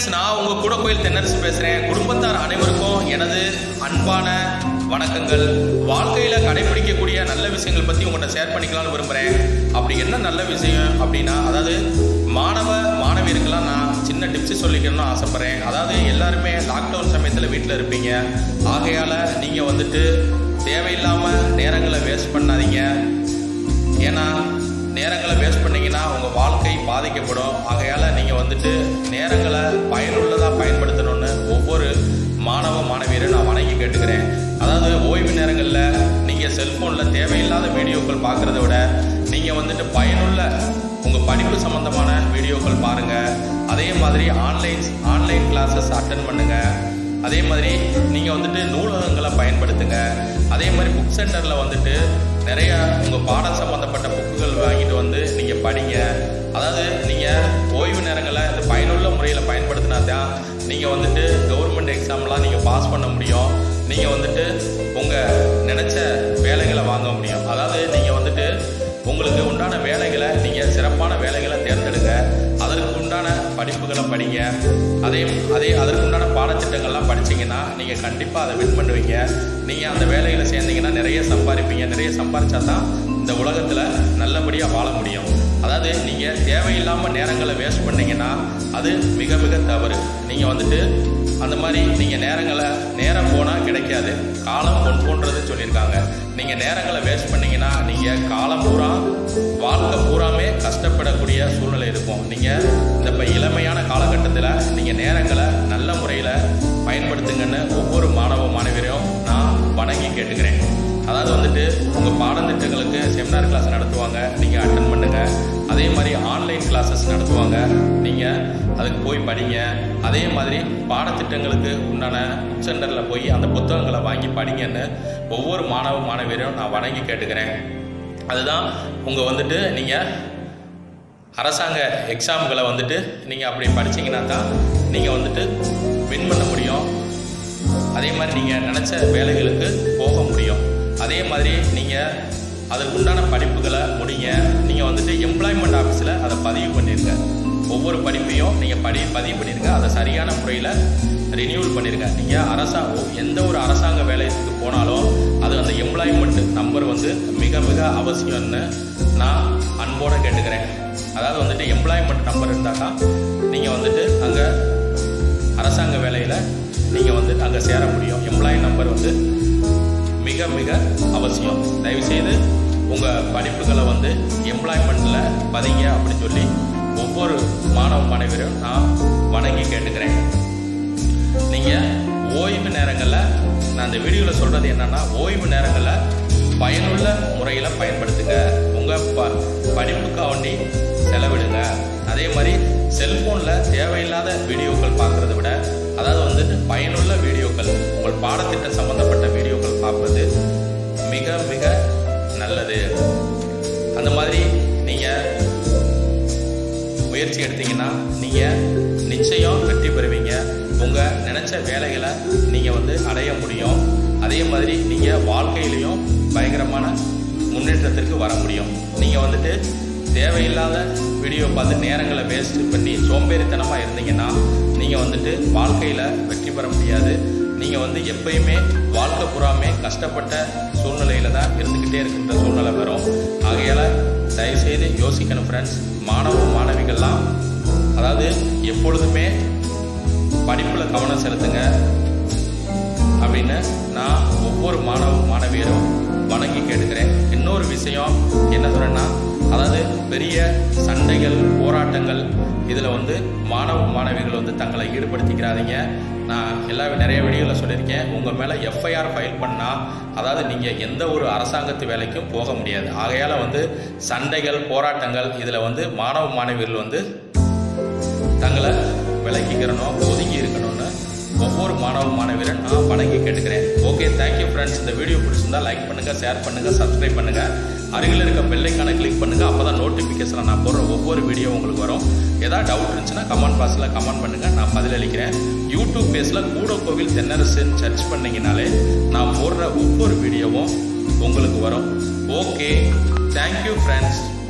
friends நான் உங்க கூட கோயில் தென்னரசு பேசுறேன் குடும்பத்தார் அனைவருக்கும் எனது அன்பான வணக்கங்கள் வாழ்க்கையில கடைபிடிக்கக்கூடிய நல்ல விஷயங்கள் பத்தி உங்கள்கிட்ட ஷேர் பண்ணிக்கலாம்னு விரும்புறேன் அப்படி என்ன நல்ல விஷயம் அப்படின்னா அதாவது மாணவ மாணவியருக்கெல்லாம் நான் சின்ன டிப்ஸ் சொல்லிக்கணும்னு ஆசைப்படுறேன் அதாவது எல்லாருமே லாக்டவுன் சமயத்தில் வீட்டில் இருப்பீங்க ஆகையால நீங்க வந்துட்டு தேவையில்லாம நேரங்களை வேஸ்ட் பண்ணாதீங்க ஏன்னா நேரங்களை வேஸ்ட் பண்ணீங்கன்னா உங்கள் வாழ்க்கை பாதிக்கப்படும் ஆகையால் நீங்கள் வந்துட்டு நேரங்களை பயனுள்ளதாக பயன்படுத்தணும்னு ஒவ்வொரு மாணவ மாணவியரும் நான் வணங்கி கேட்டுக்கிறேன் அதாவது ஓய்வு நேரங்களில் நீங்கள் செல்ஃபோனில் தேவையில்லாத வீடியோக்கள் பார்க்குறத விட நீங்கள் வந்துட்டு பயனுள்ள உங்கள் படிப்பு சம்மந்தமான வீடியோக்கள் பாருங்கள் அதே மாதிரி ஆன்லைன் ஆன்லைன் கிளாஸஸ் அட்டன் பண்ணுங்கள் அதே மாதிரி நீங்கள் வந்துட்டு நூலகங்களை பயன்படுத்துங்க அதே மாதிரி புக் சென்டரில் வந்துட்டு நிறைய உங்கள் பாடம் சம்மந்தப்பட்ட புக்குகள் வாங்கிட்டு வந்து நீங்கள் படிங்க அதாவது நீங்கள் ஓய்வு நேரங்களை இந்த பயனுள்ள முறையில் பயன்படுத்தினா தான் நீங்கள் வந்துட்டு கவர்மெண்ட் எக்ஸாம்லாம் நீங்கள் பாஸ் பண்ண முடியும் நீங்கள் வந்துட்டு உங்கள் நினச்ச வேலைகளை வாங்க முடியும் அதாவது நீங்கள் வந்துட்டு உங்களுக்கு உண்டான வேலைகளை நீங்கள் சிறப்பான வேலைகளை தேர்ந்தெடுங்க அதற்கு உண்டான படிப்புகளை படிங்க அதே அதே அதற்கு உண்டான பாடத்திட்டங்கள்லாம் படிச்சீங்கன்னா நீங்கள் கண்டிப்பாக அதை வின் பண்ணுவீங்க நீங்கள் அந்த வேலைகளை சேர்ந்தீங்கன்னா நிறைய சம்பாதிப்பீங்க நிறைய சம்பாதிச்சா தான் இந்த உலகத்தில் நல்லபடியாக வாழ முடியும் அதாவது நீங்கள் தேவையில்லாமல் நேரங்களை வேஸ்ட் பண்ணீங்கன்னா அது மிக மிக தவறு நீங்கள் வந்துட்டு அந்த மாதிரி நீங்கள் நேரங்களை நேரம் போனால் கிடைக்காது காலம் பொன் போன்றதுன்னு சொல்லியிருக்காங்க நீங்கள் நேரங்களை வேஸ்ட் பண்ணீங்கன்னா நீங்கள் காலம் பூரா வாழ்க்கை பூராமே கஷ்டப்படக்கூடிய சூழ்நிலை இருக்கும் நீங்கள் இந்த இப்போ இளமையான காலகட்டத்தில் நீங்கள் நேரங்களை நல்ல முறையில் பயன்படுத்துங்கன்னு ஒவ்வொரு மாணவ மாணவியரையும் நான் வணங்கி கேட்டுக்கிறேன் அதாவது வந்துட்டு உங்கள் பாடத்திட்டங்களுக்கு செமினார் கிளாஸ் நடத்துவாங்க நீங்கள் அட்டன் பண்ணுங்கள் அதே மாதிரி ஆன்லைன் கிளாஸஸ் நடத்துவாங்க நீங்கள் அதுக்கு போய் படிங்க அதே மாதிரி பாடத்திட்டங்களுக்கு உண்டான புக் சென்டரில் போய் அந்த புத்தகங்களை வாங்கி படிங்கன்னு ஒவ்வொரு மாணவ மாணவியரையும் நான் வணங்கி கேட்டுக்கிறேன் அதுதான் உங்கள் வந்துட்டு நீங்கள் அரசாங்க எக்ஸாம்களை வந்துட்டு நீங்கள் அப்படி படிச்சீங்கன்னா தான் நீங்கள் வந்துட்டு வின் பண்ண முடியும் அதே மாதிரி நீங்கள் நினச்ச வேலைகளுக்கு போக முடியும் அதே மாதிரி நீங்கள் அதற்கு உண்டான படிப்புகளை முடிங்க நீங்கள் வந்துட்டு எம்ப்ளாய்மெண்ட் ஆஃபீஸில் அதை பதிவு பண்ணிடுங்க ஒவ்வொரு படிப்பையும் நீங்கள் படி பதிவு பண்ணிடுங்க அதை சரியான முறையில் ரினியூவல் பண்ணிடுங்க நீங்கள் அரசா எந்த ஒரு அரசாங்க வேலைக்கு போனாலும் அது அந்த எம்ப்ளாய்மெண்ட் நம்பர் வந்து மிக மிக அவசியம்னு நான் அன்போடு கேட்டுக்கிறேன் அதாவது வந்துட்டு எம்ப்ளாய்மெண்ட் நம்பர் இருந்தால் தான் நீங்கள் வந்துட்டு அங்கே அரசாங்க வேலையில் நீங்கள் வந்து அங்கே சேர முடியும் எம்ப்ளாயி நம்பர் வந்து மிக மிக அவசியம் தயவுசெய்து உங்கள் படிப்புகளை வந்து எம்ப்ளாய்மெண்ட்டில் பதிங்க அப்படின்னு சொல்லி ஒவ்வொரு மாணவ மாணவியரும் நான் வணங்கி கேட்டுக்கிறேன் நீங்கள் ஓய்வு நேரங்களில் நான் இந்த வீடியோவில் சொல்கிறது என்னென்னா ஓய்வு நேரங்களில் பயனுள்ள முறையில் பயன்படுத்துங்க உங்கள் ப படிப்புக்கு வேண்டி செலவிடுங்க அதே மாதிரி செல்ஃபோனில் தேவையில்லாத வீடியோக்கள் பார்க்குறத விட அதாவது வந்துட்டு பயனுள்ள வீடியோக்கள் உங்கள் பாடத்திட்டம் சம்மந்தப்பட்ட வீடியோக்கள் பார்ப்பது மிக மிக நல்லது அந்த மாதிரி நீங்கள் முயற்சி எடுத்தீங்கன்னா நீங்கள் நிச்சயம் வெற்றி பெறுவீங்க உங்கள் நினச்ச வேலைகளை நீங்கள் வந்து அடைய முடியும் அதே மாதிரி நீங்கள் வாழ்க்கையிலையும் பயங்கரமான முன்னேற்றத்திற்கு வர முடியும் நீங்கள் வந்துட்டு தேவையில்லாத வீடியோ பார்த்து நேரங்களை வேஸ்ட் பண்ணி சோம்பேறித்தனமாக இருந்தீங்கன்னா நீங்கள் வந்துட்டு வாழ்க்கையில் வெற்றி பெற முடியாது நீங்கள் வந்து எப்பயுமே வாழ்க்கை புறாமே கஷ்டப்பட்ட சூழ்நிலையில் தான் இருந்துக்கிட்டே இருக்கின்ற சூழ்நிலை வரும் ஆகையால் தயவுசெய்து யோசிக்கணும் ஃப்ரெண்ட்ஸ் மாணவ மாணவிகள்லாம் அதாவது எப்பொழுதுமே படிப்பில் கவனம் செலுத்துங்க அப்படின்னு நான் ஒவ்வொரு மாணவ மாணவியரும் வணங்கி கேட்டுக்கிறேன் இன்னொரு விஷயம் என்ன சொல்றேன்னா அதாவது பெரிய சண்டைகள் போராட்டங்கள் இதில் வந்து மாணவ மாணவிகள் வந்து தங்களை ஈடுபடுத்திக்கிறாதீங்க நான் எல்லா நிறைய வீடியோவில் சொல்லியிருக்கேன் உங்கள் மேலே எஃப்ஐஆர் ஃபைல் பண்ணால் அதாவது நீங்கள் எந்த ஒரு அரசாங்கத்து வேலைக்கும் போக முடியாது ஆகையால் வந்து சண்டைகள் போராட்டங்கள் இதில் வந்து மாணவ மாணவிகள் வந்து தங்களை விலக்கிக்கிறணும் ஒதுங்கி இருக்கணும்னு ஒவ்வொரு மாணவ மாணவியரை நான் வணங்கி கேட்டுக்கிறேன் ஓகே தேங்க்யூ ஃப்ரெண்ட்ஸ் இந்த வீடியோ பிடிச்சிருந்தா லைக் பண்ணுங்கள் ஷேர் பண்ணுங்கள் சப்ஸ்கிரைப் பண்ணுங்கள் அருகில் இருக்க பெல்லைக்கான கிளிக் பண்ணுங்கள் அப்போ தான் நோட்டிஃபிகேஷனில் நான் போடுற ஒவ்வொரு வீடியோ உங்களுக்கு வரும் ஏதாவது டவுட் இருந்துச்சுன்னா கமெண்ட் பாக்ஸில் கமெண்ட் பண்ணுங்கள் நான் பதிலளிக்கிறேன் யூடியூப் பேஜில் கூட கோவில் தென்னரசுன்னு சர்ச் பண்ணிங்கனாலே நான் போடுற ஒவ்வொரு வீடியோவும் உங்களுக்கு வரும் ஓகே தேங்க்யூ ஃப்ரெண்ட்ஸ்